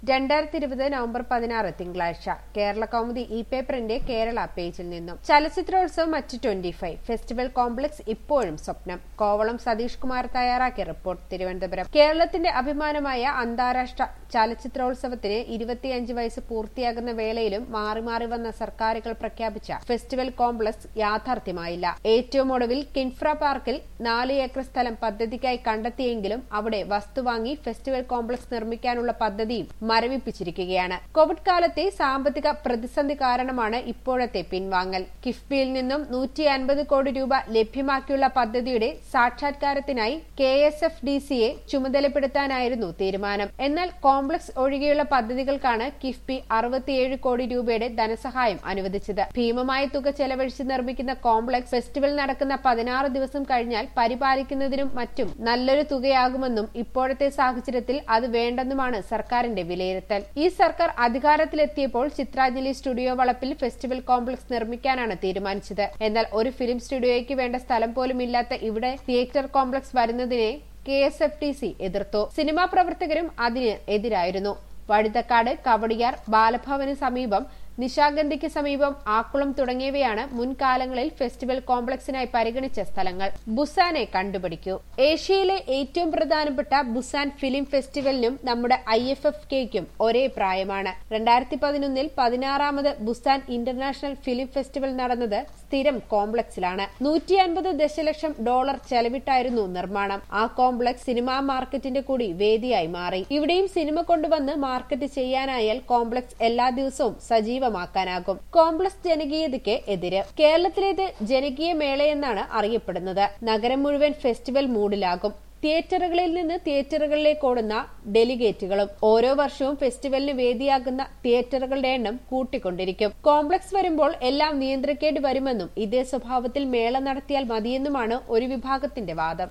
രണ്ടായിരത്തി ഇരുപത് നവംബർ പതിനാറ് തിങ്കളാഴ്ച കേരള കൗമുദി ഇ പേപ്പറിന്റെ കേരള പേജിൽ നിന്നും ചലച്ചിത്രോത്സവം മറ്റ് ട്വന്റി ഫൈവ് ഫെസ്റ്റിവൽ കോംപ്ലക്സ് ഇപ്പോഴും സ്വപ്നം കോവളം സതീഷ് കുമാർ തയ്യാറാക്കിയ റിപ്പോർട്ട് തിരുവനന്തപുരം കേരളത്തിന്റെ അഭിമാനമായ അന്താരാഷ്ട്ര ചലച്ചിത്രോത്സവത്തിന് ഇരുപത്തിയഞ്ച് വയസ്സ് പൂർത്തിയാകുന്ന വേളയിലും മാറി മാറി വന്ന സർക്കാരുകൾ പ്രഖ്യാപിച്ച ഫെസ്റ്റിവൽ കോംപ്ലക്സ് യാഥാർത്ഥ്യമായില്ല ഏറ്റവും ഒടുവിൽ കിൻഫ്ര പാർക്കിൽ നാല് ഏക്കർ സ്ഥലം പദ്ധതിക്കായി കണ്ടെത്തിയെങ്കിലും അവിടെ വസ്തു വാങ്ങി ഫെസ്റ്റിവൽ കോംപ്ലക്സ് നിർമ്മിക്കാനുള്ള പദ്ധതിയും മരവിപ്പിച്ചിരിക്കുകയാണ് കോവിഡ് കാലത്തെ സാമ്പത്തിക പ്രതിസന്ധി കാരണമാണ് ഇപ്പോഴത്തെ പിൻവാങ്ങൽ കിഫ്ബിയിൽ നിന്നും നൂറ്റി അൻപത് കോടി രൂപ ലഭ്യമാക്കിയുള്ള പദ്ധതിയുടെ സാക്ഷാത്കാരത്തിനായി കെ എസ് എഫ് ഡി സിയെ ചുമതലപ്പെടുത്താനായിരുന്നു തീരുമാനം എന്നാൽ കോംപ്ലക്സ് ഒഴികെയുള്ള പദ്ധതികൾക്കാണ് കിഫ്ബി അറുപത്തിയേഴ് കോടി രൂപയുടെ ധനസഹായം അനുവദിച്ചത് ഭീമമായ തുക ചെലവഴിച്ച് നിർമ്മിക്കുന്ന കോംപ്ലക്സ് ഫെസ്റ്റിവൽ നടക്കുന്ന പതിനാറ് ദിവസം കഴിഞ്ഞാൽ പരിപാലിക്കുന്നതിനും മറ്റും നല്ലൊരു തുകയാകുമെന്നും ഇപ്പോഴത്തെ സാഹചര്യത്തിൽ അത് വേണ്ടെന്നുമാണ് സർക്കാരിന്റെ വിലയിരുത്തൽ ഈ സർക്കാർ അധികാരത്തിലെത്തിയപ്പോൾ ചിത്രാഞ്ജലി സ്റ്റുഡിയോ വളപ്പിൽ ഫെസ്റ്റിവൽ കോംപ്ലക്സ് നിർമ്മിക്കാനാണ് തീരുമാനിച്ചത് എന്നാൽ ഒരു ഫിലിം സ്റ്റുഡിയോയ്ക്ക് വേണ്ട സ്ഥലം പോലും ഇല്ലാത്ത ഇവിടെ തിയേറ്റർ കോംപ്ലക്സ് വരുന്നതിനെ K S F T C എതിർത്തു സിനിമാ പ്രവർത്തകരും അതിന് എതിരായിരുന്നു വഴുതക്കാട് കവടിയാർ ബാലഭവന് സമീപം നിശാഗന്ധിക്ക് സമീപം ആക്കുളം തുടങ്ങിയവയാണ് മുൻകാലങ്ങളിൽ ഫെസ്റ്റിവൽ കോംപ്ലക്സിനായി പരിഗണിച്ച സ്ഥലങ്ങൾ ബുസാനെ കണ്ടുപിടിക്കൂ ഏഷ്യയിലെ ഏറ്റവും പ്രധാനപ്പെട്ട ബുസാൻ ഫിലിം ഫെസ്റ്റിവലിനും നമ്മുടെ ഐ എഫ് എഫ് കെയ്ക്കും ഒരേ പ്രായമാണ് രണ്ടായിരത്തി പതിനൊന്നിൽ പതിനാറാമത് ബുസാൻ ഇന്റർനാഷണൽ ഫിലിം ഫെസ്റ്റിവൽ നടന്നത് സ്ഥിരം കോംപ്ലക്സിലാണ് നൂറ്റി അൻപത് ദശലക്ഷം ഡോളർ ചെലവിട്ടായിരുന്നു നിർമ്മാണം ആ കോംപ്ലക്സ് സിനിമാ മാർക്കറ്റിന്റെ കൂടി വേദിയായി മാറി ഇവിടെയും സിനിമ കൊണ്ടുവന്ന് മാർക്കറ്റ് ചെയ്യാനായാൽ കോംപ്ലക്സ് എല്ലാ ദിവസവും സജീവമാക്കാനാകും കോംപ്ലക്സ് ജനകീയതയ്ക്ക് എതിര് കേരളത്തിലേത് ജനകീയ മേളയെന്നാണ് അറിയപ്പെടുന്നത് നഗരം മുഴുവൻ ഫെസ്റ്റിവൽ മൂഡിലാകും തിയേറ്ററുകളിൽ നിന്ന് തിയേറ്ററുകളിലേക്ക് ഓടുന്ന ഡെലിഗേറ്റുകളും ഓരോ വർഷവും ഫെസ്റ്റിവലിന് വേദിയാകുന്ന തിയേറ്ററുകളുടെ എണ്ണം കൂട്ടിക്കൊണ്ടിരിക്കും കോംപ്ലക്സ് വരുമ്പോൾ എല്ലാം നിയന്ത്രിക്കേണ്ടി വരുമെന്നും ഇതേ സ്വഭാവത്തിൽ മേള നടത്തിയാൽ മതിയെന്നുമാണ് ഒരു വിഭാഗത്തിന്റെ വാദം